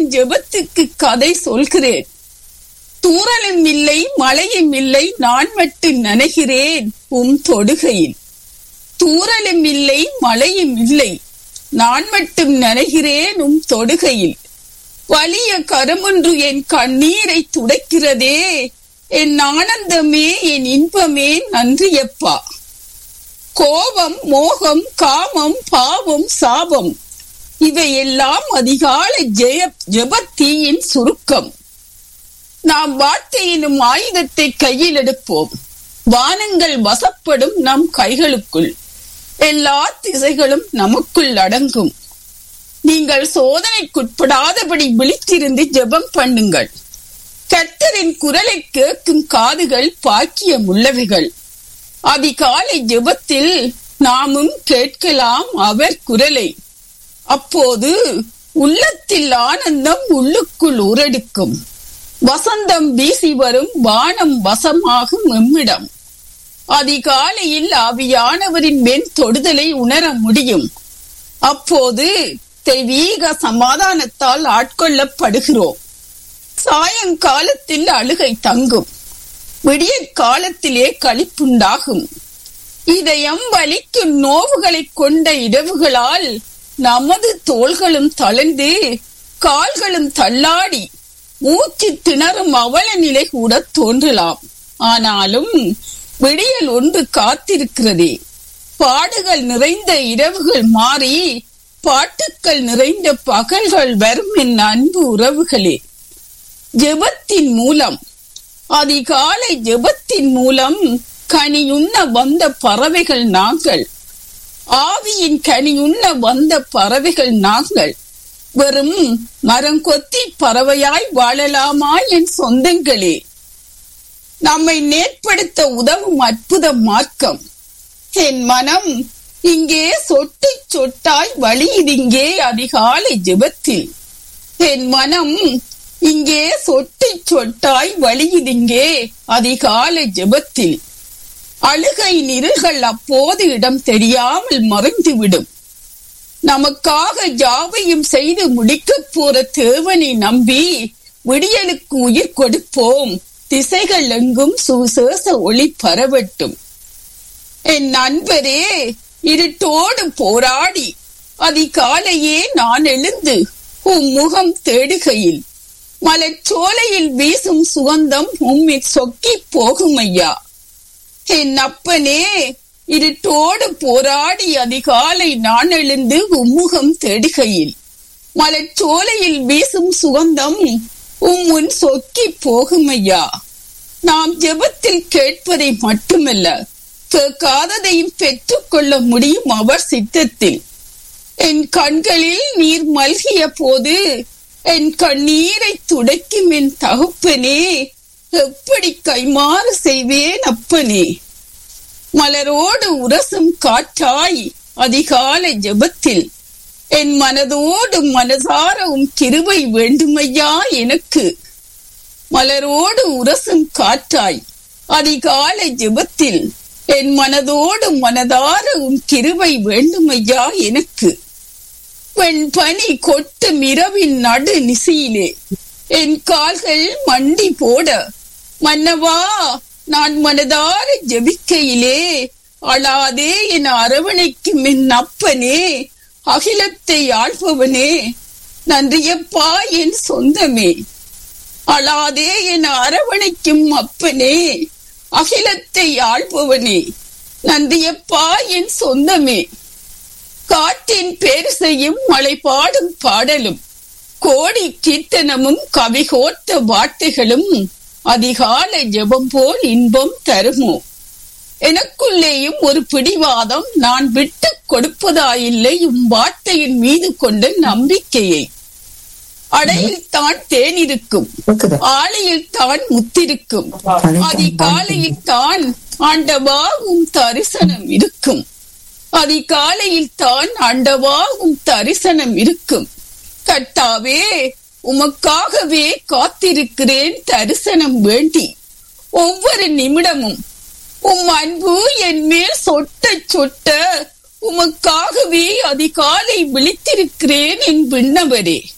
ஜெபத்துக்கு கதை சொல்கிறேன் தூறலும் இல்லை மழையும் இல்லை நான் மட்டும் நனைகிறேன் உம் தொடுகையில் தூறலும் இல்லை மழையும் இல்லை நான் மட்டும் நனைகிறேன் உம் தொடுகையில் வலிய கரமொன்று என் கண்ணீரை துடைக்கிறதே என் ஆனந்தமே என் இன்பமே நன்றியப்பா கோபம் மோகம் காமம் பாவம் சாபம் இவையெல்லாம் அதிகாலை ஜெய ஜெபத்தீயின் சுருக்கம் நாம் வார்த்தையினும் ஆயுதத்தை கையில் எடுப்போம் வானங்கள் வசப்படும் நம் கைகளுக்குள் எல்லா திசைகளும் நமக்குள் அடங்கும் நீங்கள் சோதனைக்குட்படாதபடி விழித்திருந்து ஜெபம் பண்ணுங்கள் கர்த்தரின் குரலை கேட்கும் காதுகள் பாக்கியம் உள்ளவைகள் அதிகாலை ஜெபத்தில் நாமும் கேட்கலாம் அவர் குரலை அப்போது உள்ளத்தில் ஆனந்தம் உள்ளுக்குள் உரடிக்கும் வசந்தம் வீசி வரும் வானம் வசமாகும் எம்மிடம் அதிகாலையில் ஆவியானவரின் மென் தொடுதலை உணர முடியும் அப்போது தெய்வீக சமாதானத்தால் ஆட்கொள்ளப்படுகிறோம் சாயங்காலத்தில் அழுகை தங்கும் விடிய காலத்திலே களிப்புண்டாகும் இதயம் வலிக்கும் நோவுகளை கொண்ட இரவுகளால் நமது தோள்களும் தளர்ந்து கால்களும் தள்ளாடி மூச்சு திணறும் அவல நிலை கூட தோன்றலாம் ஆனாலும் விடியல் ஒன்று காத்திருக்கிறதே பாடுகள் நிறைந்த இரவுகள் மாறி பாட்டுக்கள் நிறைந்த பகல்கள் வரும் என் அன்பு உறவுகளே ஜெபத்தின் மூலம் அதிகாலை ஜெபத்தின் மூலம் கனியுண்ண வந்த பறவைகள் நாங்கள் ஆவியின் கனியுண்ண வந்த பறவைகள் நாங்கள் வெறும் மரம் கொத்தி பறவையாய் வாழலாமா என் சொந்தங்களே நம்மை நேர்படுத்த உதவும் அற்புத மார்க்கம் என் மனம் இங்கே சொட்டு சொட்டாய் வழியுதிங்கே அதிகாலை ஜெபத்தில் என் மனம் இங்கே சொட்டு சொட்டாய் வழியுதிங்கே அதிகாலை ஜெபத்தில் அழுகை நிருள்கள் அப்போது இடம் தெரியாமல் மறைந்துவிடும் நமக்காக யாவையும் செய்து முடிக்கப் போற தேவனை நம்பி விடியலுக்கு உயிர் கொடுப்போம் திசைகள் எங்கும் சுசேச ஒளி பரவட்டும் என் நண்பரே இருட்டோடு போராடி அதிகாலையே நான் எழுந்து உம் முகம் தேடுகையில் மலச்சோலையில் வீசும் சுகந்தம் உம்மை சொக்கி போகும் ஐயா என் அப்பனே இருட்டோடு போராடி அதிகாலை நான் எழுந்து உம்முகம் தேடுகையில் மலச்சோலையில் வீசும் சுகந்தம் உம் முன் சொக்கி போகும் ஐயா நாம் ஜெபத்தில் கேட்பதை மட்டுமல்ல கேட்காததையும் பெற்றுக்கொள்ள முடியும் அவர் சித்தத்தில் என் கண்களில் நீர் மல்கிய போது என் கண்ணீரை துடைக்கும் என் தகுப்பனே எப்படி கைமாறு செய்வேன் அப்பனே மலரோடு உரசும் காற்றாய் அதிகாலை ஜெபத்தில் என் மனதோடு மனதாரவும் கிருபை வேண்டுமையா எனக்கு மலரோடு உரசும் காற்றாய் அதிகாலை ஜெபத்தில் என் மனதோடு மனதாரவும் கிருபை வேண்டுமையா எனக்கு வெண் பனி கொட்டும் இரவின் நடு நிசையிலே என் கால்கள் மண்டி போட மன்னவா நான் மனதார ஜெபிக்கையிலே அழாதே என் அரவணைக்கும் என் அப்பனே அகிலத்தை ஆள்பவனே நன்றியப்பா என் சொந்தமே அழாதே என் அரவணைக்கும் அப்பனே அகிலத்தை ஆள்பவனே நன்றியப்பா என் சொந்தமே காற்றின் பேரிசையும் மழை பாடும் பாடலும் கோடி கீர்த்தனமும் கவிகோர்த்த வார்த்தைகளும் அதிகாலை ஜெபம் போல் இன்பம் தருமோ எனக்குள்ளேயும் ஒரு பிடிவாதம் நான் விட்டு கொடுப்பதாயில்லை உம் வார்த்தையின் மீது கொண்ட நம்பிக்கையை அடையில் தான் தேன் இருக்கும் கேக்குதா? ஆலையில் தான் முத்திருக்கும் அதிகாலையில் தான் ஆண்டவா உம் தரிசனம் இருக்கும் அதிகாலையில் தான் ஆண்டவா உம் தரிசனம் இருக்கும் கர்த்தாவே உமக்காகவே காத்திருக்கிறேன் தரிசனம் வேண்டி ஒவ்வொரு நிமிடமும் உம் அன்பு என் மேல் சொட்ட சொட்ட உமக்காகவே அதிகாலை விழித்திருக்கிறேன் என் விண்ணவரே